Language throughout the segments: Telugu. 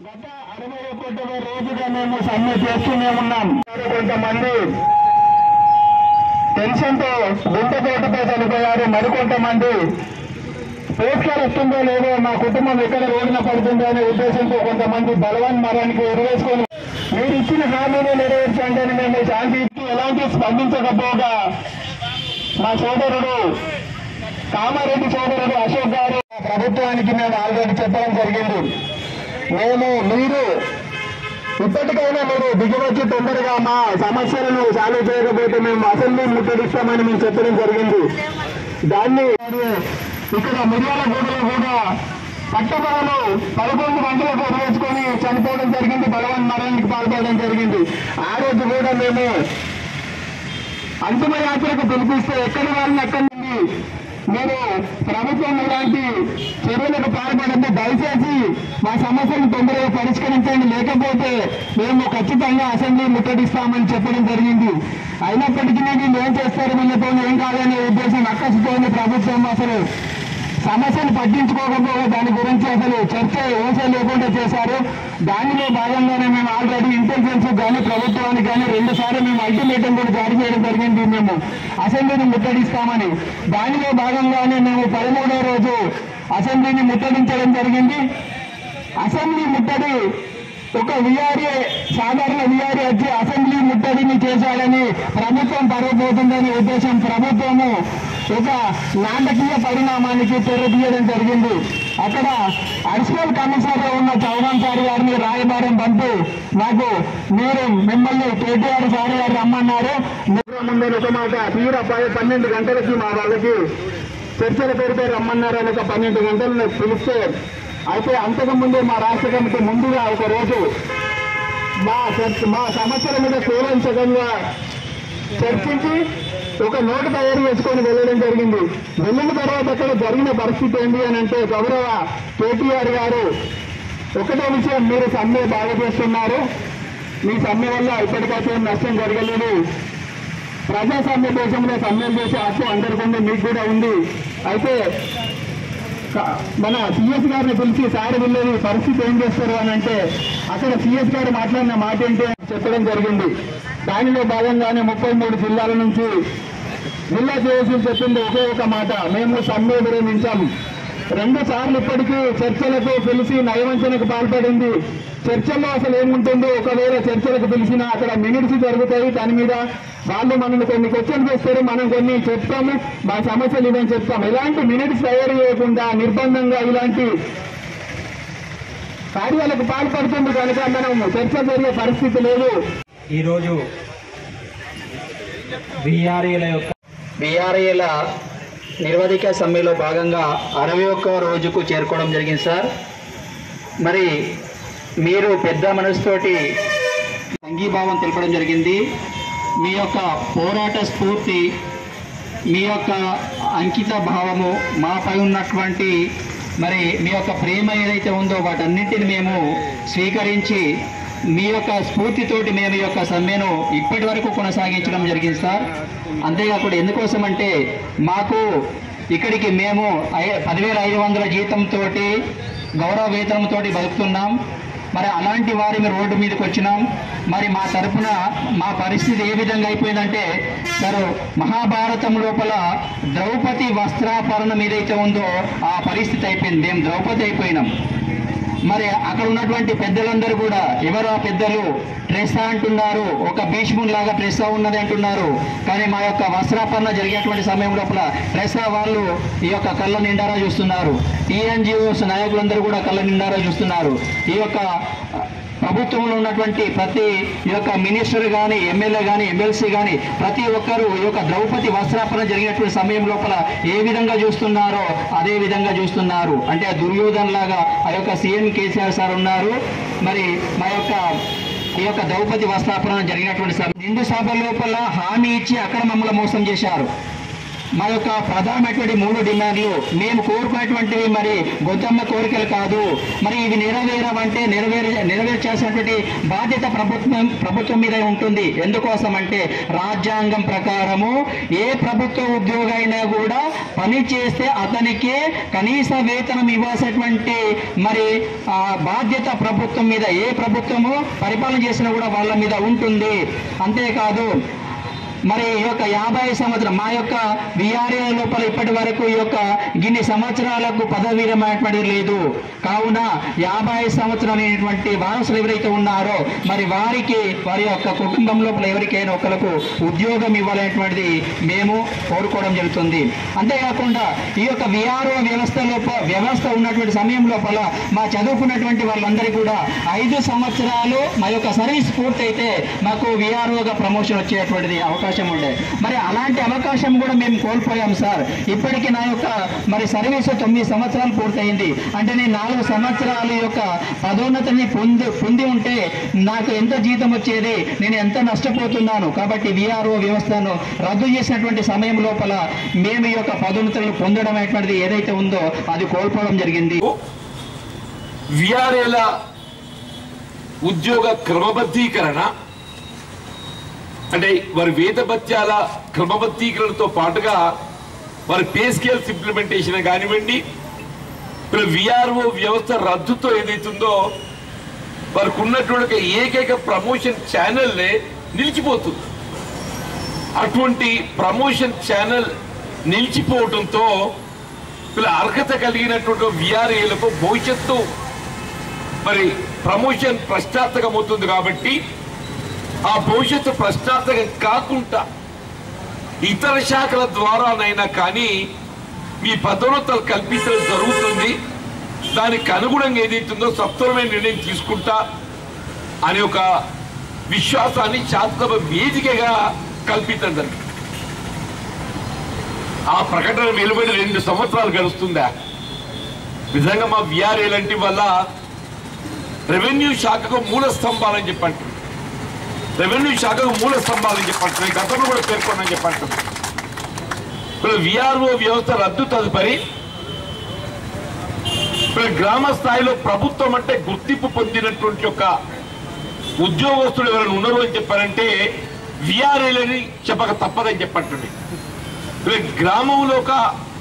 గత అరవై ఒకటవ రోజుగా మేము సమ్మె చేస్తూనే ఉన్నాం కొంతమంది టెన్షన్ తో గుంటపోటుతో చనిపోయారు మరికొంతమంది పోస్టర్ వస్తుందో లేదో మా కుటుంబం ఎక్కడ రోడ్డున పడుతుందో అనే ఉద్దేశంతో కొంతమంది బలవన్ మరానికి ఎదురేసుకొని మీరు ఇచ్చిన హామీని నెరవేర్చండి అని మేము శాంతికి ఎలాంటి స్పందించకపోగా మా సోదరుడు కామారెడ్డి సోదరుడు అశోక్ గారు ప్రభుత్వానికి మేము ఆల్రెడీ చెప్పడం జరిగింది మేము మీరు ఇప్పటికైనా మీరు దిగివచ్చి తొందరగా మా సమస్యలను సాల్వ్ చేయకపోతే మేము అసెంబ్లీ ముట్టడిస్తామని మేము చెప్పడం జరిగింది దాన్ని ఇక్కడ మిర్యాల గూడలో కూడా పట్టబడలు పదకొండు గంటలకు వేసుకొని చనిపోవడం జరిగింది బలవన్ మరణానికి పాల్పడడం జరిగింది ఆ రోజు కూడా మేము అంతిమ యాత్రకు పిలిపిస్తే ఎక్కడి వాళ్ళని ఎక్కడి నుండి మీరు ప్రభుత్వం ఇలాంటి చర్యలకు పాల్పడండి దయచేసి మా సమస్యను తొందరగా పరిష్కరించండి లేకపోతే మేము ఖచ్చితంగా అసెంబ్లీ ముట్టడిస్తామని చెప్పడం జరిగింది అయినప్పటికీ వీళ్ళు ఏం చేస్తారు వీళ్ళతో ఏం కాదనే ఉద్దేశం అక్కసుతోని ప్రభుత్వం అసలు సమస్యను పట్టించుకోకపోగా దాని గురించి అసలు చర్చ ఊస లేకుండా చేశారు దానిలో భాగంగానే మేము ఆల్రెడీ ఇంటెలిజెన్స్ కానీ ప్రభుత్వానికి కానీ రెండు సార్లు మేము అల్టిమేటం కూడా జారీ చేయడం జరిగింది మేము అసెంబ్లీని ముట్టడిస్తామని దానిలో భాగంగానే మేము పదమూడవ రోజు అసెంబ్లీని ముట్టడించడం జరిగింది అసెంబ్లీ ముట్టడి ఒక విఆర్ఏ సాధారణ విఆర్ఏ వచ్చి అసెంబ్లీ ముట్టడిని చేశాడని ప్రభుత్వం పరవబోతుందనే ఉద్దేశం ప్రభుత్వము ఒక నాటకీయ పరిణామానికి తెరతీయడం జరిగింది అక్కడ అడిషనల్ కమిషనర్ ఉన్న చౌహాన్ సార్ గారిని రాయబారం పంపి నాకు మీరు మిమ్మల్ని కేటీఆర్ సార్ గారు రమ్మన్నారు ముందు ఒక మాట తీరా ప- పన్నెండు గంటలకి మా వాళ్ళకి చర్చల పేరుపై రమ్మన్నారు అని ఒక పన్నెండు గంటలు నాకు పిలిస్తే అయితే అంతకు ముందే మా రాష్ట్ర కమిటీ ముందుగా ఒక రోజు మా చర్చ మా సమస్యల మీద కూలంచకంగా చర్చించి ఒక నోటు తయారు చేసుకొని వెళ్ళడం జరిగింది వెళ్ళిన తర్వాత అక్కడ జరిగిన పరిస్థితి ఏంటి అని అంటే గౌరవ కేటీఆర్ గారు ఒకటే విషయం మీరు సమ్మె బాగా చేస్తున్నారు మీ సమ్మె వల్ల ఇప్పటికైతే ఏం నష్టం జరగలేదు ప్రజాస్వామ్య దేశంలో సమ్మెలు చేసే హక్కు అందరికీ ఉంది మీకు కూడా ఉంది అయితే క- మన సిఎస్ గారిని పిలిచి సార్ వెళ్ళేది పరిస్థితి ఏం చేస్తారు అని అంటే అక్కడ సిఎస్ గారు మాట్లాడిన మాట ఏంటి అని చెప్పడం జరిగింది దానిలో భాగంగానే ముప్పై మూడు జిల్లాల నుంచి జిల్లా చేసి చెప్పింది ఒకే ఒక మాట మేము సమ్మె విరమించాం రెండు సార్లు ఇప్పటికీ చర్చలకు పిలిచి నయవంచనకు పాల్పడింది చర్చల్లో అసలు ఏముంటుందో ఒకవేళ చర్చలకు పిలిచినా అక్కడ మినిట్స్ జరుగుతాయి దాని మీద వాళ్ళు మనల్ని కొన్ని క్వశ్చన్ చేస్తారు మనం కొన్ని చెప్తాము మా సమస్యలు ఇదని చెప్తాం ఇలాంటి మినిట్స్ తయారు చేయకుండా నిర్బంధంగా ఇలాంటి కార్యాలకు పాల్పడుతుంది కనుక మనం చర్చ జరిగే పరిస్థితి లేదు ఈరోజు బీఆర్ఏల యొక్క బీఆర్ఏల నిర్వధిక సమ్మెలో భాగంగా అరవై ఒక్క రోజుకు చేరుకోవడం జరిగింది సార్ మరి మీరు పెద్ద మనసుతోటి సంఘీభావం తెలపడం జరిగింది మీ యొక్క పోరాట స్ఫూర్తి మీ యొక్క అంకిత భావము మాపై ఉన్నటువంటి మరి మీ యొక్క ప్రేమ ఏదైతే ఉందో వాటన్నింటిని మేము స్వీకరించి మీ యొక్క స్ఫూర్తితోటి మేము ఈ యొక్క సమ్మెను ఇప్పటి వరకు కొనసాగించడం జరిగింది సార్ అంతేకాకుండా ఎందుకోసం అంటే మాకు ఇక్కడికి మేము ఐ- పదివేల ఐదు వందల జీతంతో గౌరవ వేతనంతో బతుకుతున్నాం మరి అలాంటి వారి మీద రోడ్డు మీదకి వచ్చినాం మరి మా తరపున మా పరిస్థితి ఏ విధంగా అయిపోయిందంటే సార్ మహాభారతం లోపల ద్రౌపది వస్త్రాపరణం ఏదైతే ఉందో ఆ పరిస్థితి అయిపోయింది మేము ద్రౌపది అయిపోయినాం మరి అక్కడ ఉన్నటువంటి పెద్దలందరూ కూడా ఎవరు ఆ పెద్దలు ట్రెస్సా అంటున్నారు ఒక భీష్ముని లాగా ట్రెస్సా ఉన్నది అంటున్నారు కానీ మా యొక్క వస్త్రాపరణ జరిగేటువంటి సమయం లోపల ట్రెస్సా వాళ్ళు ఈ యొక్క కళ్ళ నిండారా చూస్తున్నారు టీఎన్జిఓస్ నాయకులందరూ కూడా కళ్ళ నిండారా చూస్తున్నారు ఈ యొక్క ప్రభుత్వంలో ఉన్నటువంటి ప్రతి ఈ యొక్క మినిస్టర్ కానీ ఎమ్మెల్యే కానీ ఎమ్మెల్సీ కానీ ప్రతి ఒక్కరూ ఈ యొక్క ద్రౌపది వస్త్రాపరణ జరిగినటువంటి సమయం లోపల ఏ విధంగా చూస్తున్నారో అదే విధంగా చూస్తున్నారు అంటే ఆ దుర్యోధన్ లాగా ఆ యొక్క సీఎం కేసీఆర్ సార్ ఉన్నారు మరి మా యొక్క ఈ యొక్క ద్రౌపది వస్త్రాపరణ జరిగినటువంటి సభ నిండు సభ లోపల హామీ ఇచ్చి అక్కడ మమ్మల్ని మోసం చేశారు మా యొక్క ప్రధానమైనటువంటి మూడు డిమాండ్లు మేము కోరుకున్నటువంటివి మరి గొంతమ్మ కోరికలు కాదు మరి ఇవి నెరవేరవంటే నెరవేర నెరవేర్చాల్సినటువంటి బాధ్యత ప్రభుత్వం ప్రభుత్వం మీద ఉంటుంది ఎందుకోసం అంటే రాజ్యాంగం ప్రకారము ఏ ప్రభుత్వ ఉద్యోగి అయినా కూడా పని చేస్తే అతనికి కనీస వేతనం ఇవ్వాల్సినటువంటి మరి ఆ బాధ్యత ప్రభుత్వం మీద ఏ ప్రభుత్వము పరిపాలన చేసినా కూడా వాళ్ళ మీద ఉంటుంది అంతేకాదు మరి ఈ యొక్క యాభై సంవత్సరం మా యొక్క విఆర్ఏ లోపల ఇప్పటి వరకు ఈ యొక్క గిన్ని సంవత్సరాలకు పదవి విరమణటువంటిది లేదు కావున యాభై సంవత్సరం అనేటువంటి వారసులు ఎవరైతే ఉన్నారో మరి వారికి వారి యొక్క కుటుంబం లోపల ఎవరికైనా ఒకరికి ఉద్యోగం ఇవ్వాలనేటువంటిది మేము కోరుకోవడం జరుగుతుంది అంతేకాకుండా ఈ యొక్క విఆర్ఓ వ్యవస్థ లోపల వ్యవస్థ ఉన్నటువంటి సమయం లోపల మా చదువుకున్నటువంటి వాళ్ళందరికీ కూడా ఐదు సంవత్సరాలు మా యొక్క సర్వీస్ పూర్తయితే మాకు విఆర్ఓగా ప్రమోషన్ వచ్చేటువంటిది అవకాశం ఉండే మరి అలాంటి అవకాశం కూడా మేము కోల్పోయాం సార్ ఇప్పటికీ నా యొక్క మరి సర్వీస్ తొమ్మిది సంవత్సరాలు పూర్తయింది అంటే నేను నాలుగు సంవత్సరాల యొక్క పదోన్నతిని పొంది పొంది ఉంటే నాకు ఎంత జీతం వచ్చేది నేను ఎంత నష్టపోతున్నాను కాబట్టి విఆర్ఓ వ్యవస్థను రద్దు చేసినటువంటి సమయం లోపల మేము ఈ యొక్క పదోన్నతులను పొందడం అనేటువంటిది ఏదైతే ఉందో అది కోల్పోవడం జరిగింది విఆర్ఏల ఉద్యోగ క్రమబద్ధీకరణ అంటే వారి వేతభత్యాల క్రమబద్ధీకరణతో పాటుగా వారి పే స్కేల్స్ ఇంప్లిమెంటేషన్ కానివ్వండి ఇప్పుడు విఆర్ఓ వ్యవస్థ రద్దుతో ఏదైతుందో వారికి ఉన్నటువంటి ఒక ఏకైక ప్రమోషన్ ఛానల్నే నిలిచిపోతుంది అటువంటి ప్రమోషన్ ఛానల్ నిలిచిపోవడంతో వీళ్ళ అర్హత కలిగినటువంటి విఆర్ఏలకు భవిష్యత్తు మరి ప్రమోషన్ ప్రశ్నార్థకం అవుతుంది కాబట్టి ఆ భవిష్యత్తు ప్రశ్నార్థకం కాకుండా ఇతర శాఖల ద్వారానైనా కానీ మీ పదోన్నతలు కల్పించడం జరుగుతుంది దానికి అనుగుణంగా ఏదైతుందో సత్వరమైన నిర్ణయం తీసుకుంటా అనే ఒక విశ్వాసాన్ని శాసనసభ వేదికగా కల్పించడం జరిగింది ఆ ప్రకటన వెలువడి రెండు సంవత్సరాలు గడుస్తుందా నిజంగా మా విఆర్ఏ లాంటి వల్ల రెవెన్యూ శాఖకు మూల స్తంభాలని చెప్పండి రెవెన్యూ శాఖకు మూల స్తంభాలని చెప్పండి గతంలో కూడా పేర్కొన్నాను చెప్పండి ఇప్పుడు విఆర్ఓ వ్యవస్థ రద్దు తదుపరి ఇప్పుడు గ్రామ స్థాయిలో ప్రభుత్వం అంటే గుర్తింపు పొందినటువంటి ఒక ఉద్యోగస్తులు ఎవరైనా ఉన్నారు అని చెప్పారంటే విఆర్ఏలని చెప్పక తప్పదని చెప్పండి ఇప్పుడు గ్రామంలో ఒక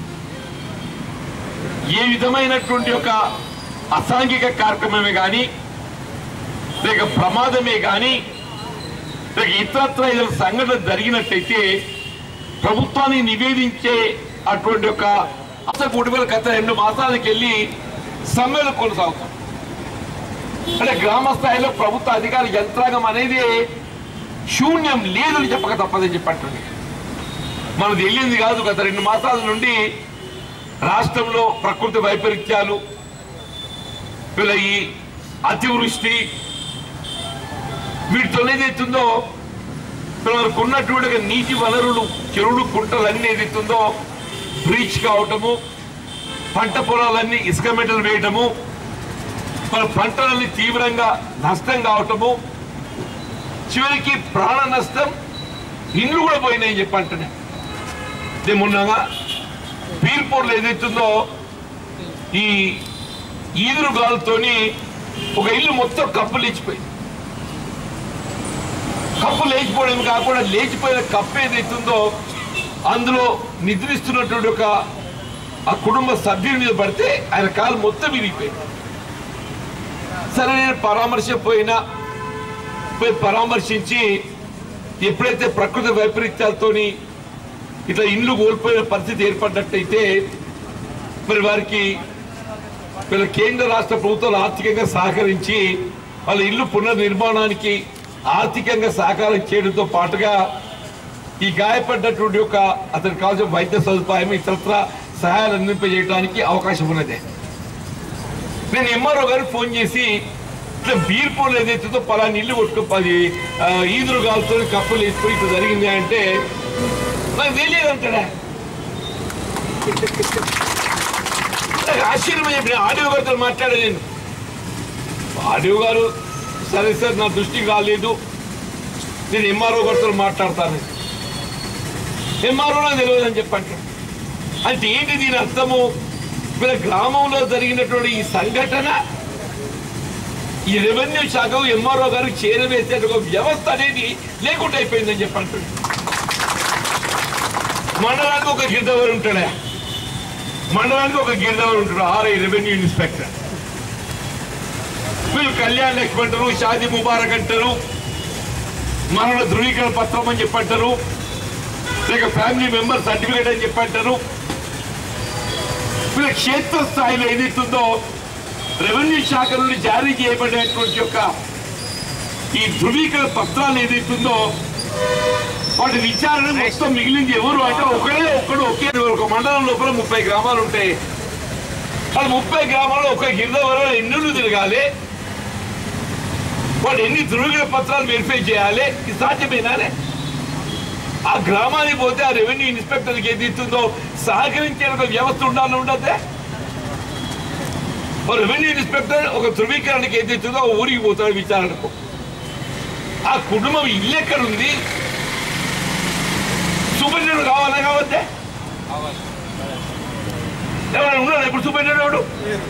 ఏ విధమైనటువంటి ఒక అసాంఘిక కార్యక్రమమే కానీ లేక ప్రమాదమే కానీ లేక ఇతరత్ర ఏదైనా సంఘటన జరిగినట్టయితే ప్రభుత్వాన్ని నివేదించే అటువంటి ఒక కూడిపల గత రెండు మాసాలకు వెళ్ళి సమ్మెలు కొనసాగుతాం అంటే గ్రామ స్థాయిలో ప్రభుత్వ అధికార యంత్రాంగం అనేది శూన్యం లేదని చెప్పక తప్పదని చెప్పండి మనకు తెలియంది కాదు గత రెండు మాసాల నుండి రాష్ట్రంలో ప్రకృతి వైపరీత్యాలు వీళ్ళ ఈ అతివృష్టి వీటితో ఏదైతుందో మనకు ఉన్నటువంటి ఒక నీటి వనరులు చెరువులు కుంటలు అన్ని ఏదైతుందో బ్రీచ్ కావటము పంట పొలాలన్నీ ఇసుక మెటలు వేయటము మన పంటలన్నీ తీవ్రంగా నష్టం కావటము చివరికి ప్రాణ నష్టం ఇండ్లు కూడా పోయినాయని చెప్పి అంటున్నా ఇది మొన్నగా పీర్పూర్లో ఏదైతుందో ఈ ఈదురు గాలితోని ఒక ఇల్లు మొత్తం కప్పు లేచిపోయింది కప్పు లేచిపోవడం కాకుండా లేచిపోయిన కప్పు ఏదైతుందో అందులో నిద్రిస్తున్నటువంటి ఒక ఆ కుటుంబ సభ్యుడి మీద పడితే ఆయన కాలు మొత్తం విరిగిపోయింది సరే నేను పరామర్శ పోయినా పోయి పరామర్శించి ఎప్పుడైతే ప్రకృతి వైపరీత్యాలతోని ఇట్లా ఇండ్లు కోల్పోయిన పరిస్థితి ఏర్పడ్డట్టయితే మరి వారికి వీళ్ళ కేంద్ర రాష్ట్ర ప్రభుత్వాలు ఆర్థికంగా సహకరించి వాళ్ళ ఇల్లు పునర్నిర్మాణానికి ఆర్థికంగా సహకారం చేయడంతో పాటుగా ఈ గాయపడ్డటువంటి యొక్క అతనికి కావాల్సిన వైద్య సదుపాయం ఇతరత్ర సహాయాలు అందింపజేయడానికి అవకాశం ఉన్నది నేను ఎంఆర్ఓ గారికి ఫోన్ చేసి ఇట్లా బీర్పూర్లు ఏదైతుందో పలాని ఇల్లు కొట్టుకోపది ఈదురు గాలితో కప్పులు వేసుకొని ఇట్లా జరిగింది అంటే నాకు తెలియదు అంటాడా నాకు ఆశ్చర్యమని చెప్పిన ఆడియో గారితో మాట్లాడా నేను ఆడియో గారు సరే సార్ నా దృష్టికి రాలేదు నేను ఎంఆర్ఓ గారితో మాట్లాడతాను ఎంఆర్ఓలో తెలియదు అని చెప్పంటారు అంటే ఏంటి దీని అర్థము వీళ్ళ గ్రామంలో జరిగినటువంటి ఈ సంఘటన ఈ రెవెన్యూ శాఖ ఎంఆర్ఓ గారికి చేరవేసే ఒక వ్యవస్థ అనేది లేకుండా అయిపోయిందని చెప్పంటారు మండలానికి ఒక గిరిదవరు ఉంటాడా మండలానికి ఒక గిరిదవరు ఉంటాడు ఆర్ఐ రెవెన్యూ ఇన్స్పెక్టర్ వీళ్ళు కళ్యాణ్ లక్ష్మి అంటారు షాదీ ముబారక్ అంటారు మరణ ధృవీకరణ పత్రం అని చెప్పంటారు లేక ఫ్యామిలీ మెంబర్ సర్టిఫికేట్ అని చెప్పంటారు వీళ్ళ క్షేత్ర స్థాయిలో ఏదైతుందో రెవెన్యూ శాఖ నుండి జారీ చేయబడినటువంటి యొక్క ఈ ధృవీకరణ పత్రాలు ఏదైతుందో వాటి విచారణ మొత్తం మిగిలింది ఎవరు అంటే ఒకడే ఒక్కడు ఒకే ఒక మండలం లోపల ముప్పై గ్రామాలు ఉంటాయి వాళ్ళు ముప్పై గ్రామాల్లో ఒక గిరిదవరం ఎన్నులు తిరగాలి వాడు ఎన్ని ధృవీకరణ పత్రాలు వెరిఫై చేయాలి ఇది సాధ్యమేనానే ఆ గ్రామానికి పోతే ఆ రెవెన్యూ ఇన్స్పెక్టర్కి ఏది ఇస్తుందో సహకరించే ఒక వ్యవస్థ ఉండాలని ఉండదే ఓ రెవెన్యూ ఇన్స్పెక్టర్ ఒక ధృవీకరణకి ఏది ఇస్తుందో ఆ ఊరికి పోతాడు విచారణకు ఆ కుటుంబం ఇల్లు ఎక్కడ ఉంది సూపరింటెండెంట్ కావాలా కావద్దే ఎవరైనా ఉన్నాడు ఇప్పుడు సూపరింటెండెంట్ ఎవడు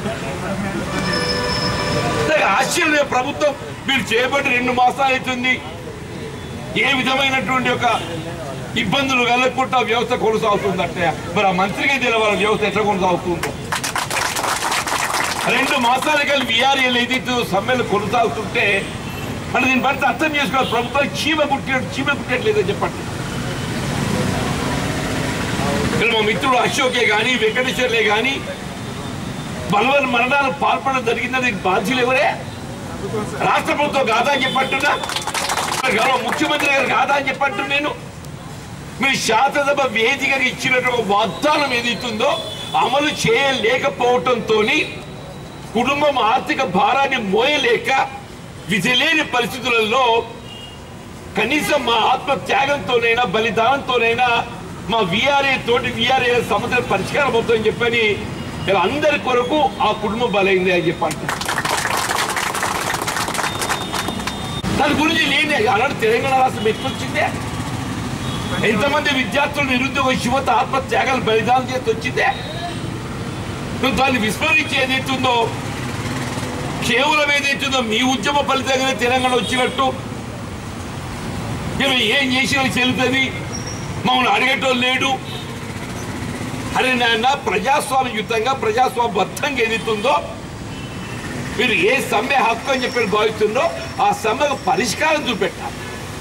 సరే, ఆశ్చర్యం ప్రభుత్వం మీరు చేయబట్టి రెండు మాసాలు అవుతుంది ఏ విధమైనటువంటి ఒక ఇబ్బందులు కలగకుండా వ్యవస్థ కొనసాగుతుందంటే మరి ఆ మంత్రికి తెలవాలి వ్యవస్థ ఎట్లా కొనసాగుతుందో రెండు మాసాల కలిసి విఆర్ఏలు ఏదైతే సమ్మెలు కొనసాగుతుంటే మరి దీన్ని బట్టి అర్థం చేసుకోవాలి ప్రభుత్వం చీమ కుట్టినట్టు చీమ కుట్టట్లేదని చెప్పండి ఇక్కడ మా మిత్రుడు అశోకే కానీ వెంకటేశ్వర్లే కానీ బలవన్ మరణాలు పాల్పడడం జరిగిందని బాధ్యులు ఎవరే రాష్ట్ర ప్రభుత్వం కాదా అని చెప్పంటున్నా గౌరవ ముఖ్యమంత్రి గారు కాదా అని చెప్పంటు నేను మీరు శాసనసభ వేదికగా ఇచ్చినట్టు ఒక వాగ్దానం ఏదైతుందో అమలు చేయలేకపోవటంతో కుటుంబం ఆర్థిక భారాన్ని మోయలేక విధిలేని పరిస్థితులలో కనీసం మా ఆత్మ త్యాగంతోనైనా బలిదానంతోనైనా మా విఆర్ఏ తోటి విఆర్ఏ సమస్య పరిష్కారం అవుతుందని చెప్పని ఇలా అందరి కొరకు ఆ కుటుంబం బలైంది అని చెప్పండి దాని గురించి లేని అలాంటి తెలంగాణ రాష్ట్రం ఎట్లొచ్చిందే ఎంతమంది విద్యార్థులు నిరుద్యోగ యువత ఆత్మత్యాగాలు బలిదానం చేసి వచ్చిందే నువ్వు దాన్ని విస్మరించి ఏదైతుందో కేవలం ఏదైతుందో మీ ఉద్యమ ఫలితంగానే తెలంగాణ వచ్చినట్టు మేము ఏం చేసినా చెల్లుతుంది మమ్మల్ని అడిగేటోళ్ళు లేడు అరే నాయన ప్రజాస్వామ్యయుతంగా ప్రజాస్వామ్యబద్ధంగా ఏదైతుందో మీరు ఏ సమ్మె హక్కు అని చెప్పి భావిస్తుందో ఆ సమ్మెకు పరిష్కారం చూపెట్టాలి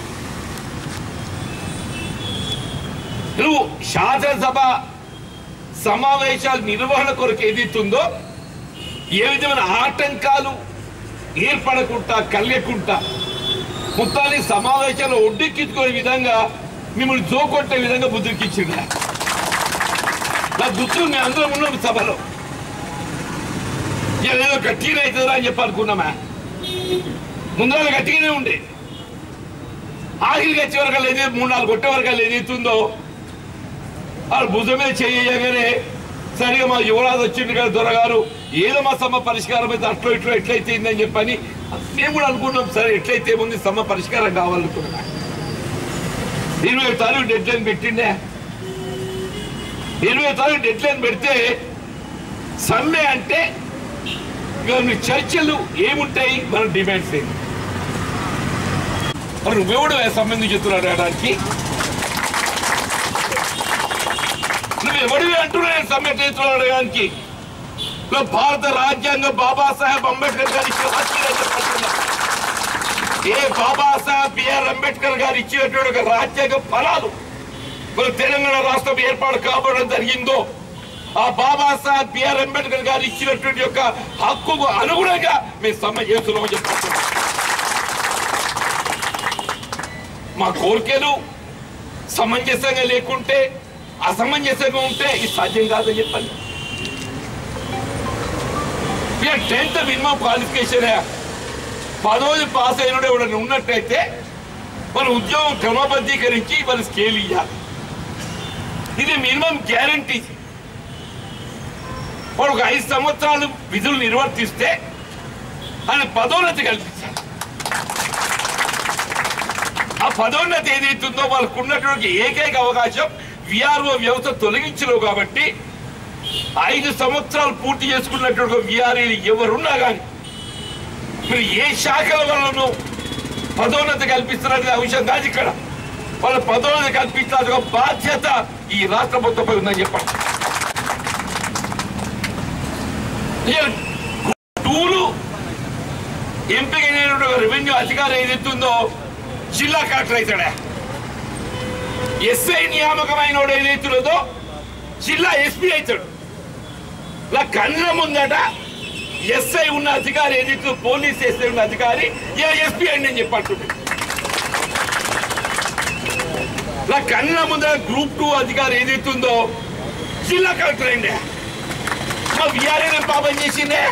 నువ్వు శాసనసభ సమావేశాల నిర్వహణ కొరకు ఏదైతుందో ఏ విధమైన ఆటంకాలు ఏర్పడకుండా కలగకుండా మొత్తాన్ని సమావేశాలు ఒడ్డెక్కించుకునే విధంగా మిమ్మల్ని జోకొట్టే విధంగా ముద్రకిచ్చిండ నా దుస్తులు మేము అందరం ఉన్నాం సభలో ఇలా ఏదో గట్టిగా అవుతుందా అని చెప్పి అనుకున్నామా ముందర గట్టిగానే ఉండే ఆఖరికి వచ్చే వరకు ఏదైతే మూడు నాలుగు కొట్టే వరకు ఏదైతుందో వాళ్ళు భుజం మీద చేయగానే సరిగా మా యువరాజు వచ్చింది కదా దొరగారు ఏదో మా సమ్మ పరిష్కారం అయితే అట్లో ఇట్లో ఎట్లయితే అయిందని చెప్పని మేము కూడా అనుకున్నాం సరే ఎట్లయితే ఉంది సమ్మ పరిష్కారం కావాలనుకున్నా ఇరవై తారీఖు డెడ్ లైన్ పెట్టిండే ఇరవై తారీఖు డెడ్ లైన్ పెడితే సమ్మె అంటే ఇక మీ చర్చలు ఏముంటాయి మన డిమాండ్స్ ఏంటి మరి నువ్వెవడు సంబంధించి చెప్తున్నాడు అనడానికి నువ్వు ఎవడివి అంటున్నా నేను సమ్మె చేస్తున్నాడు అనడానికి నువ్వు భారత రాజ్యాంగం బాబాసాహెబ్ అంబేద్కర్ గారి ఇచ్చిన హక్కులే చెప్పంటున్నా ఏ బాబాసాహెబ్ బిఆర్ అంబేద్కర్ గారు ఇచ్చినటువంటి ఒక రాజ్యాంగ ఫలాలు మన తెలంగాణ రాష్ట్రం ఏర్పాటు కాబడడం జరిగిందో ఆ బాబాసాహెబ్ బిఆర్ అంబేద్కర్ గారు ఇచ్చినటువంటి యొక్క హక్కుకు అనుగుణంగా మేము సమ్మె చేస్తున్నామని చెప్తున్నాం మా కోరికలు సమంజసంగా లేకుంటే అసమంజసంగా ఉంటే ఇది సాధ్యం కాదని చెప్పండి టెన్త్ మినిమం క్వాలిఫికేషన్ పదోది పాస్ అయిన ఎవడన్నా ఉన్నట్టయితే మన ఉద్యోగం క్రమబద్ధీకరించి మన స్కేల్ ఇవ్వాలి ఇది మినిమం గ్యారంటీ వాడు ఒక ఐదు సంవత్సరాలు విధులు నిర్వర్తిస్తే ఆయన పదోన్నతి కల్పించాలి ఆ పదోన్నతి ఏదైతుందో వాళ్ళకు ఉన్నటువంటి ఏకైక అవకాశం విఆర్ఓ వ్యవస్థ తొలగించలేవు కాబట్టి ఐదు సంవత్సరాలు పూర్తి చేసుకున్నటువంటి విఆర్ఏలు ఎవరున్నా కానీ మీరు ఏ శాఖల వల్లను పదోన్నతి కల్పిస్తున్నారనే అంశం కాదు ఇక్కడ వాళ్ళ పదోన్నతి కల్పించాల్సిన బాధ్యత ఈ రాష్ట్ర ప్రభుత్వంపై ఉందని చెప్పండి ఇక టూలు ఎంపికైన రెవెన్యూ అధికారి ఏదైతుందో జిల్లా కలెక్టర్ అవుతాడా ఎస్ఐ నియామకమైన వాడు ఏదైతున్నదో జిల్లా ఎస్పీ అవుతాడు ఇలా కళ్ళ ముందట ఎస్ఐ ఉన్న అధికారి ఏదైతే పోలీస్ ఎస్ఐ ఉన్న అధికారి ఎస్పీ అని నేను చెప్పంటుంది ఇలా కళ్ళ ముందర గ్రూప్ టూ అధికారి ఏదైతుందో జిల్లా కలెక్టర్ అండి మా విఆర్ఏ పాపం చేసిందే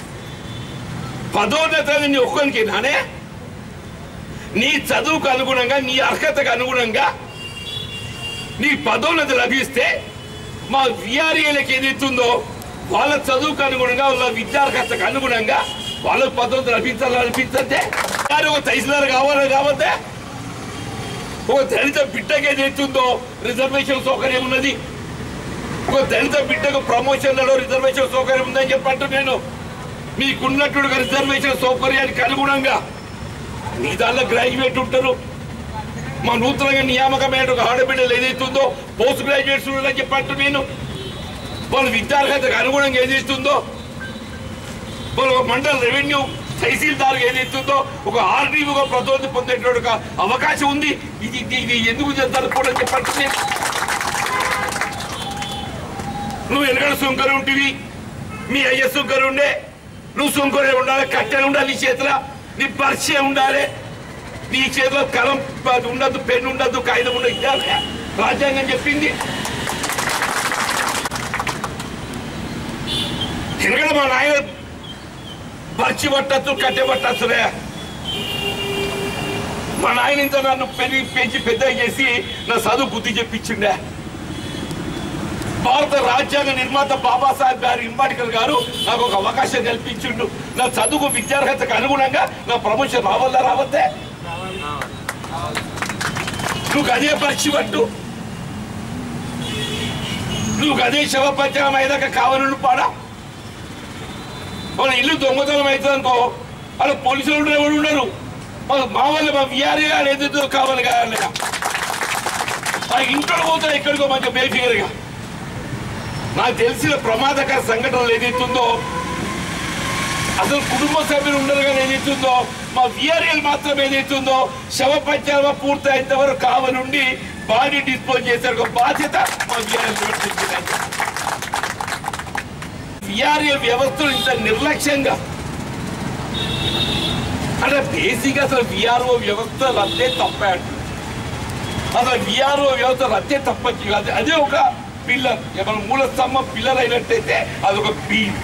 పదోన్నతి నీ ఒక్కరికి నానే నీ చదువుకు అనుగుణంగా నీ అర్హతకు అనుగుణంగా నీ పదోన్నతి లభిస్తే మా విఆర్ఏలకు ఏదైతుందో వాళ్ళ చదువుకు అనుగుణంగా వాళ్ళ విద్యార్హతకు అనుగుణంగా వాళ్ళకు పదోన్నతి లభించాలి లభించద్దే కానీ ఒక తహసీల్దార్ కావాలని కావద్దే ఒక దళిత బిడ్డకి ఏదైతుందో రిజర్వేషన్ సౌకర్యం ఉన్నది ఒక దళిత బిడ్డకు ప్రమోషన్లలో రిజర్వేషన్ సౌకర్యం ఉందని చెప్పంటూ నేను మీకున్నటువంటి రిజర్వేషన్ సౌకర్యానికి అనుగుణంగా మీ దానిలో గ్రాడ్యుయేట్ ఉంటారు మా నూతనంగా నియామకమైన ఒక ఆడబిడ్డలు ఏదైతుందో పోస్ట్ గ్రాడ్యుయేట్స్ ఉన్నారని చెప్పంటూ నేను వాళ్ళ విద్యార్హతకు అనుగుణంగా ఏదైతుందో వాళ్ళ ఒక మండల రెవెన్యూ తహసీల్దార్ ఏదైతుందో ఒక ఆర్డీఓగా ప్రతోది పొందేటువంటి ఒక అవకాశం ఉంది ఇది ఇది- ఇది ఎందుకు చేస్తారు కూడా చెప్పండి నేను. నువ్వు వెనకడ సుంకరు ఉంటివి మీ అయ్య సుంకరు ఉండే నువ్వు సుంకరే ఉండాలి కట్టెలు ఉండాలి నీ చేతిలో నీ పరిచయం ఉండాలి నీ చేతిలో కలం అది ఉండద్దు పెన్ను ఉండద్దు కాగితం ఉండదు ఇవ్వాలి రాజ్యాంగం చెప్పింది ఎందుకంటే మా నాయన పరిచి పట్టచ్చు కట్టె పట్టచ్చులే మా నాయన ఇంత నన్ను పెరిగి పెంచి పెద్ద చేసి నా చదువు బుద్ధి చెప్పించిండే భారత రాజ్యాంగ నిర్మాత బాబాసాహెబ్ గారు ఇంబాటికల్ గారు నాకు ఒక అవకాశం కల్పించిండు నా చదువు విద్యార్హతకు అనుగుణంగా నా ప్రమోషన్ రావాలా రావద్దే నువ్వు అదే పరిచి పట్టు నువ్వు అదే శవ పంచకం అయ్యాక కావాలను పాడా వాళ్ళ ఇల్లు దొంగతనం అవుతుంది అనుకో వాళ్ళ పోలీసులు ఉండరు ఎవరు ఉండరు వాళ్ళ మా వాళ్ళు మా విఆర్ఏ గారు ఏదైతే కావాలి కావాలి ఆ ఇంట్లో పోతారు ఎక్కడికో మంచి బేఫిగర్గా నాకు తెలిసిన ప్రమాదకర సంఘటనలు ఏదైతుందో అసలు కుటుంబ సభ్యులు ఉండరు కానీ ఏదైతుందో మా విఆర్ఎల్ మాత్రం ఏదైతుందో శవ పంచాల పూర్తయినంత వరకు కావనుండి బాడీ డిస్పోజ్ చేసే ఒక బాధ్యత మా విఆర్ఎల్ విఆర్ఏ వ్యవస్థలు ఇంత నిర్లక్ష్యంగా అంటే బేసిక్ అసలు విఆర్ఓ వ్యవస్థ రద్దే తప్పాడు అసలు విఆర్ఓ వ్యవస్థ రద్దే తప్పచ్చు కాదు అదే ఒక పిల్లర్ మన మూల స్తంభం పిల్లర్ అయినట్టయితే అదొక బీమ్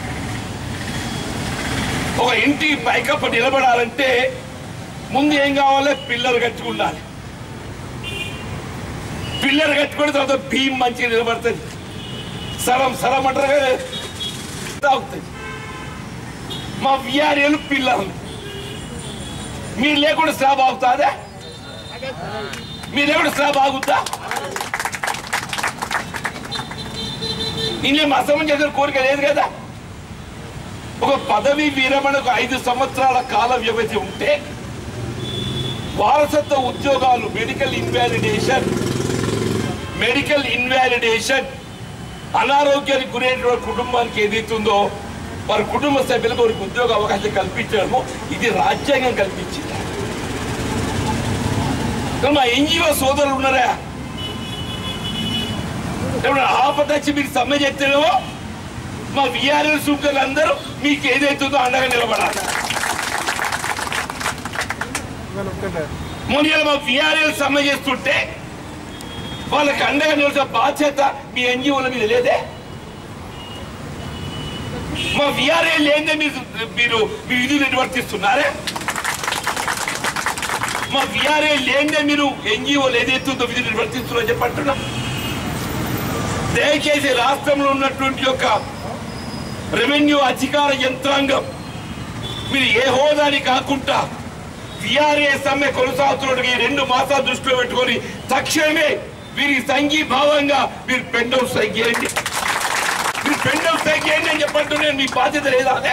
ఒక ఇంటి పైకప్పు నిలబడాలంటే ముందు ఏం కావాలి పిల్లర్ కట్టుకుండాలి పిల్లర్ కట్టుకున్న తర్వాత భీమ్ మంచిగా నిలబడుతుంది సరం సరం అంటారు కదా అవుతుంది మా విఆర్ఏలు పిల్లర్లు మీరు లేకుండా స్లాబ్ ఆగుతుందా మీరు లేకుండా స్లాబ్ ఆగుతా నేనేం అసమం చేసిన కోరిక లేదు కదా ఒక పదవి విరమణకు ఐదు సంవత్సరాల కాల వ్యవధి ఉంటే వారసత్వ ఉద్యోగాలు మెడికల్ ఇన్వాలిడేషన్ మెడికల్ ఇన్వాలిడేషన్ అనారోగ్యానికి గురైనటువంటి కుటుంబానికి ఏదైతుందో వారి కుటుంబ సభ్యులకు వారికి ఉద్యోగ అవకాశం కల్పించడము ఇది రాజ్యాంగం కల్పించింది కానీ మా ఎన్జిఓ సోదరులు ఉన్నారా ఏమన్నా ఆపదచ్చి మీకు సమ్మె చెప్తేనేమో మా విఆర్ఎల్ సూకర్లు అందరూ మీకు ఏదైతుందో అండగా నిలబడాలి మొన్న మా విఆర్ఎల్ సమ్మె చేస్తుంటే వాళ్ళకి అండగా నిలిచే బాధ్యత మీ ఎన్జిఓల మీద లేదే మా విఆర్ఏ లేదే మీరు మీరు మీ విధులు నిర్వర్తిస్తున్నారే మా విఆర్ఏ లేదే మీరు ఎన్జిఓలు ఏదైతుందో విధులు నిర్వర్తిస్తున్నారో చెప్పంటున్నా దయచేసి రాష్ట్రంలో ఉన్నటువంటి యొక్క రెవెన్యూ అధికార యంత్రాంగం మీరు ఏ హోదాని కాకుండా విఆర్ఏ సమ్మె కొనసాగుతున్నట్టు ఈ రెండు మాసాలు దృష్టిలో పెట్టుకొని తక్షణమే వీరికి సంఘీభావంగా మీరు పెండ్ హౌస్ తగ్గియండి మీరు పెండ్ హౌస్ తగ్గియండి అని చెప్పంటున్నాను మీ బాధ్యత లేదా అదే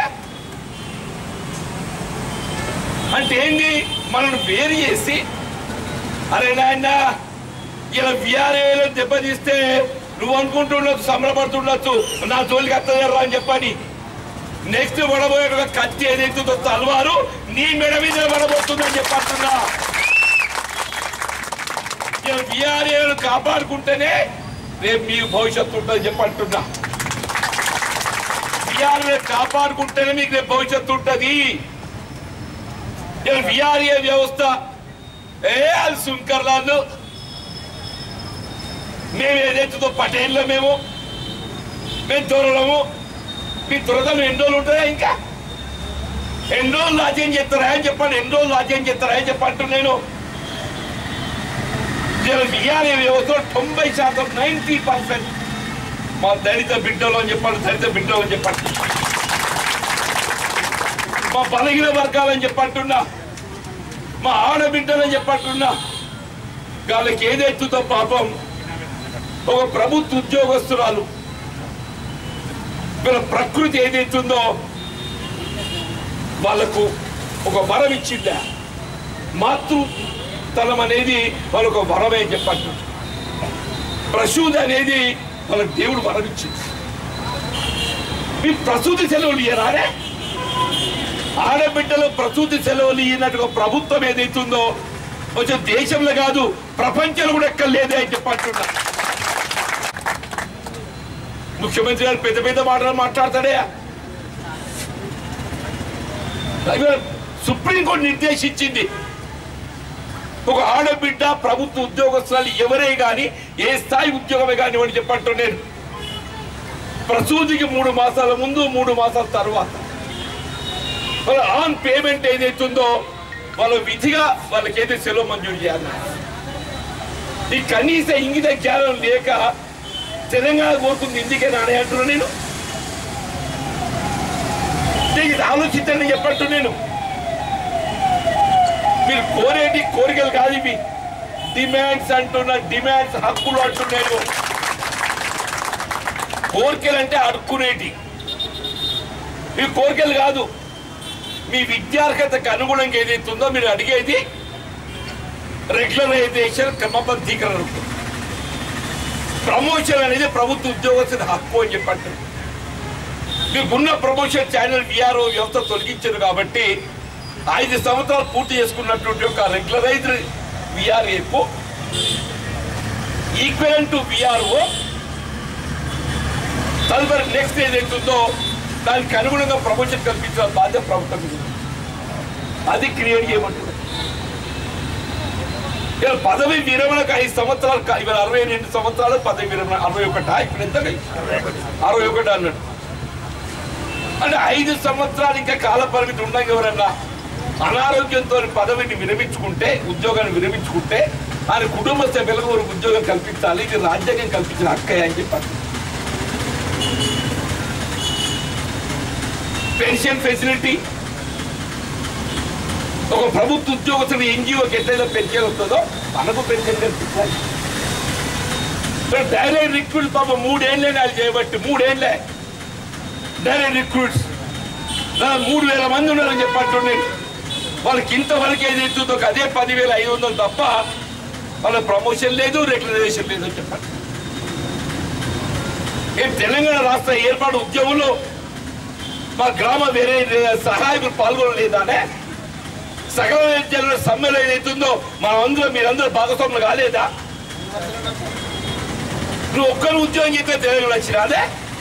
అంటే ఏంటి మనల్ని వేరు చేసి అరే నాయన ఇలా విఆర్ఏలో దెబ్బతీస్తే నువ్వు అనుకుంటుండొచ్చు సంబరపడుతుండొచ్చు నా జోలికి అత్తలేరా అని చెప్పని నెక్స్ట్ పడబోయే ఒక కత్తి ఏదైతుందో తలవారు నీ మెడ మీద పడబోతుందని చెప్పంటున్నా ఇలా విఆర్ఏను కాపాడుకుంటేనే రేపు మీకు భవిష్యత్తు ఉంటుందని చెప్పంటున్నా విఆర్ఏ కాపాడుకుంటేనే మీకు రేపు భవిష్యత్తు ఉంటుంది ఇలా విఆర్ఏ వ్యవస్థ ఏ అది సుంకర్లాలు మేము ఏదైతుందో పటేల్లో మేము మేము దొరలము మీ దురదలు ఎన్ని రోజులు ఉంటుందా ఇంకా ఎన్ని రోజులు రాజ్యం చేస్తారా అని చెప్పండి ఎన్ని రోజులు రాజ్యం చేస్తారా అని చెప్పంటు నేను విఆర్ఏ వ్యవస్థలో తొంభై శాతం నైంటీ పర్సెంట్ మా దళిత బిడ్డలు అని చెప్పండి దళిత బిడ్డలు అని చెప్పండి మా బలహీన వర్గాలని చెప్పంటున్నా మా ఆడబిడ్డలని చెప్పంటున్నా వాళ్ళకి ఏదైతుందో పాపం ఒక ప్రభుత్వ ఉద్యోగస్తురాలు వీళ్ళ ప్రకృతి ఏదైతుందో వాళ్ళకు ఒక వరం ఇచ్చిందా మాతృతలం అనేది వాళ్ళకు ఒక వరమే చెప్పట్టు ప్రసూతి అనేది వాళ్ళకి దేవుడు వరం ఇచ్చింది మీ ప్రసూతి సెలవులు ఇయ్యరారే ఆడబిడ్డలు ప్రసూతి సెలవులు ఇయ్యనట్టుగా ప్రభుత్వం ఏదైతుందో కొంచెం దేశంలో కాదు ప్రపంచంలో కూడా ఎక్కడ లేదే అని చెప్పంటున్నా ముఖ్యమంత్రి గారు పెద్ద పెద్ద మాటలు మాట్లాడతాడే అవి సుప్రీంకోర్టు నిర్దేశించింది ఒక ఆడబిడ్డ ప్రభుత్వ ఉద్యోగస్తులు ఎవరే గాని ఏ స్థాయి ఉద్యోగమే కానివ్వండి చెప్పంటూ నేను ప్రసూతికి మూడు మాసాల ముందు మూడు మాసాల తర్వాత వాళ్ళ ఆన్ పేమెంట్ ఏదైతుందో వాళ్ళ విధిగా వాళ్ళకి ఏదైతే సెలవు మంజూరు చేయాలి ఈ కనీస ఇంగిత జ్ఞానం లేక తెలంగాణ కోరుకుంది ఇందుకే నానే అంటున్నా నేను దీనికి ఇది ఆలోచించండి చెప్పట్టు నేను మీరు కోరేటి కోరికలు కాదు ఇవి డిమాండ్స్ అంటున్నా డిమాండ్స్ హక్కులు అంటున్నాను కోరికలు అంటే అడుక్కునేటి ఇవి కోరికలు కాదు మీ విద్యార్హతకు అనుగుణంగా ఏదైతే ఉందో మీరు అడిగేది రెగ్యులరైజేషన్ క్రమబద్ధీకరణ ఉంటుంది ప్రమోషన్ అనేది ప్రభుత్వ ఉద్యోగస్తుల హక్కు అని చెప్పండి మీకున్న ప్రమోషన్ ఛానల్ విఆర్ఓ వ్యవస్థ తొలగించారు కాబట్టి ఐదు సంవత్సరాలు పూర్తి చేసుకున్నటువంటి ఒక రెగ్యులరైజ్డ్ విఆర్ఏకు ఈక్వల్ టు విఆర్ఓ తదుపరి నెక్స్ట్ ఏదైతుందో దానికి అనుగుణంగా ప్రమోషన్ కల్పించిన బాధ్యత ప్రభుత్వం మీద ఉంది. అది క్రియేట్ చేయమంటుంది ఇలా పదవి విరమణకు ఐదు సంవత్సరాలు కా- ఇవాళ అరవై రెండు సంవత్సరాలు పదవి విరమణ అరవై ఒకటా ఇప్పుడు ఎంత అరవై ఒకటి అన్నాడు అంటే ఐదు సంవత్సరాలు ఇంకా కాల పరిమితి ఉండగా ఎవరన్నా అనారోగ్యంతో పదవిని విరమించుకుంటే ఉద్యోగాన్ని విరమించుకుంటే ఆయన కుటుంబ సభ్యులకు ఒక ఉద్యోగం కల్పించాలి ఇది రాజ్యాంగం కల్పించిన హక్కయ్య అని చెప్పారు పెన్షన్ ఫెసిలిటీ ఒక ప్రభుత్వ ఉద్యోగస్తుడు ఎన్జిఓకి ఎట్లయితే పెన్షన్ వస్తుందో మనకు పెన్షన్ కల్పించాలి డైరెక్ట్ రిక్రూట్ పాప మూడేళ్ళే నాకు చేయబట్టి మూడేళ్ళే డైరెక్ట్ రిక్రూట్స్ మూడు వేల మంది ఉన్నారని చెప్పంటుండే వాళ్ళకి ఇంతవరకు ఏదైతుందో అదే పదివేల ఐదు వందలు తప్ప వాళ్ళ ప్రమోషన్ లేదు రెగ్యులరైజేషన్ లేదు అని చెప్పండి ఏం తెలంగాణ రాష్ట్ర ఏర్పాటు ఉద్యమంలో మా గ్రామ వేరే సహాయకులు పాల్గొనలేదానే సకల విద్యలో సమ్మెలో ఏదైతుందో మనం అందరూ మీరందరూ భాగస్వాములు కాలేదా నువ్వు ఒక్కరు ఉద్యోగం చేస్తే తెలంగాణ వచ్చినా అదే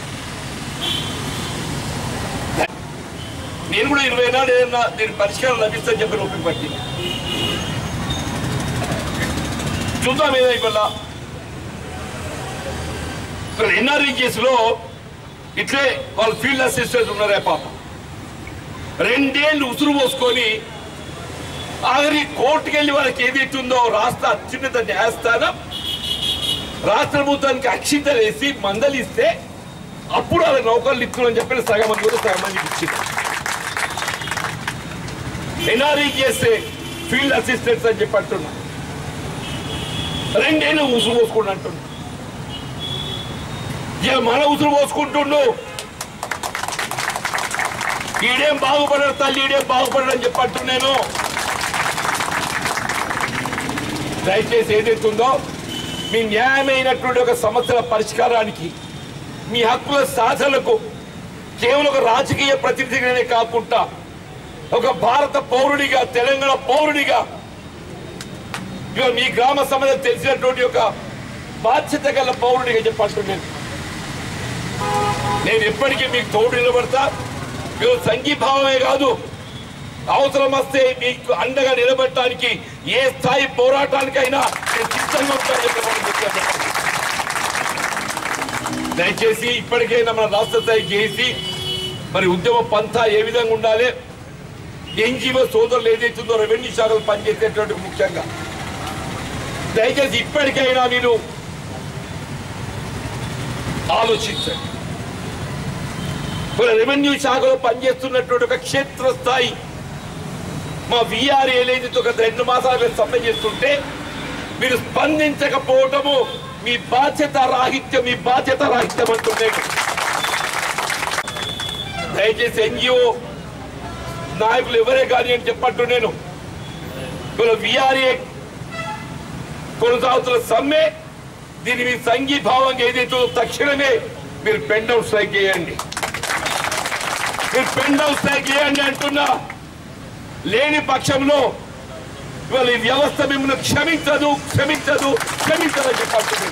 నేను కూడా ఇరవై నాడు ఏదైనా దీని పరిష్కారం లభిస్తుందని చెప్పి నొప్పి పట్టి చూద్దాం ఏదైపోలా ఇక్కడ ఎన్ఆర్ఈ కేసులో ఇట్లే వాళ్ళు ఫీల్డ్ అసిస్టెంట్ ఉన్నారే పాపం రెండేళ్ళు ఉసురు పోసుకొని ఆఖరి కోర్టుకు వెళ్ళి వాళ్ళకి ఏదైతే ఉందో రాష్ట్ర అత్యున్నత న్యాయస్థానం రాష్ట్ర ప్రభుత్వానికి అక్షింతలు వేసి మందలిస్తే అప్పుడు వాళ్ళ నౌకర్లు ఇస్తున్నామని చెప్పి సగం మంది కూడా సగం మందికి ఇచ్చింది ఎన్ఆర్ఈ చేస్తే ఫీల్డ్ అసిస్టెంట్స్ అని చెప్పి అంటున్నా రెండేళ్ళు ఉసురు పోసుకోండి అంటుండు ఇక మన ఉసురు పోసుకుంటుండు ఈడేం బాగుపడరు తల్లి ఈడేం బాగుపడరు అని చెప్పట్టు నేను దయచేసి ఏదైతుందో మీ న్యాయమైనటువంటి ఒక సమస్యల పరిష్కారానికి మీ హక్కుల సాధనకు కేవలం ఒక రాజకీయ ప్రతినిధిగానే కాకుండా ఒక భారత పౌరుడిగా తెలంగాణ పౌరుడిగా ఇక మీ గ్రామ సమస్య తెలిసినటువంటి ఒక బాధ్యత గల పౌరుడిగా చెప్పంటున్నాను నేను ఎప్పటికీ మీకు తోడు నిలబడతా మీరు సంఘీభావమే కాదు అవసరం వస్తే మీకు అండగా నిలబడటానికి ఏ స్థాయి పోరాటానికైనా నేను సిద్ధంగా ఉంటానని చెప్పమని చెప్పాను. దయచేసి ఇప్పటికైనా మన రాష్ట్ర స్థాయి చేసి మరి ఉద్యమ పంథా ఏ విధంగా ఉండాలి ఎన్జిఓ సోదరులు ఏదైతుందో రెవెన్యూ శాఖలు పనిచేసేటువంటి ముఖ్యంగా దయచేసి ఇప్పటికైనా మీరు ఆలోచించండి మన రెవెన్యూ శాఖలో పనిచేస్తున్నటువంటి ఒక క్షేత్రస్థాయి మా విఆర్ ఏదైతే ఒక రెండు మాసాలు సమ్మె చేస్తుంటే మీరు స్పందించకపోవటము మీ బాధ్యత రాహిత్యం మీ బాధ్యత రాహిత్యం అంటున్నాను దయచేసి ఎన్జిఓ నాయకులు ఎవరే కానీ అని చెప్పట్టు నేను విఆర్ఏ కొనసాగుతున్న సమ్మె దీని మీ సంఘీభావంగా ఏదైతే తక్షణమే మీరు పెన్ డౌన్ స్ట్రైక్ చేయండి మీరు పెన్ డౌన్ స్ట్రైక్ చేయండి అంటున్నా లేని పక్షంలో ఇవాళ ఈ వ్యవస్థ మిమ్మల్ని క్షమించదు క్షమించదు క్షమించదు అని చెప్పాల్సింది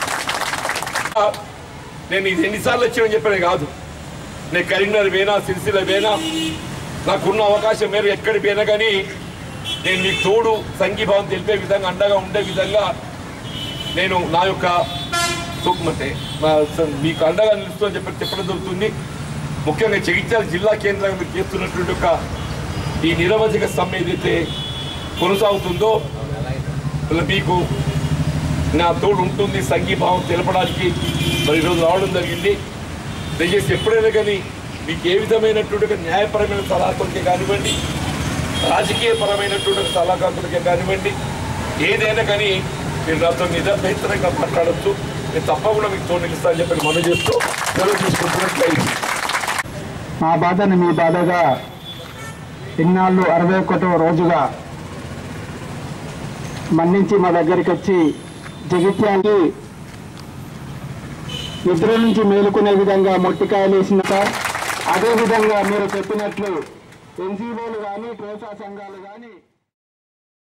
నేను ఇది ఎన్నిసార్లు వచ్చానని చెప్పాను కాదు నేను కరీంనగర్ పోయినా సిరిసిల్ల పోయినా నాకున్న అవకాశం మేర ఎక్కడి పోయినా కానీ నేను మీకు తోడు సంఘీభావం తెలిపే విధంగా అండగా ఉండే విధంగా నేను నా యొక్క అంటే నా- మీకు అండగా నిలుస్తూ అని చెప్పి చెప్పడం జరుగుతుంది ముఖ్యంగా జగిత్యాల జిల్లా కేంద్రంగా మీరు చేస్తున్నటువంటి ఒక ఈ నిరవధిక సమ్మె ఏదైతే కొనసాగుతుందో ఇలా మీకు నా తోడు ఉంటుంది సంఘీభావం తెలపడానికి మరి ఈరోజు రావడం జరిగింది దయచేసి ఎప్పుడైనా కానీ మీకు ఏ విధమైనటువంటి ఒక న్యాయపరమైన సలహాకులకే కానివ్వండి రాజకీయపరమైనటువంటి ఒక సలహాకులకే కానివ్వండి ఏదైనా కానీ మీరు నాతో నిజాయితీగా మాట్లాడచ్చు నేను తప్పకుండా మీకు తోడు నిలుస్తా అని చెప్పి మనం చేస్తూ సెలవు తీసుకుంటున్నట్లయితే మా బాధని మీ బాధగా ఇన్నాళ్ళు అరవై ఒకటో రోజుగా మన్నించి మా దగ్గరికి వచ్చి జగిత్యాలకి నిద్ర నుంచి మేలుకునే విధంగా మొట్టికాయలు వేసిన సార్ అదేవిధంగా మీరు చెప్పినట్లు ఎన్జిఓలు కానీ ప్రోత్సాహ సంఘాలు కానీ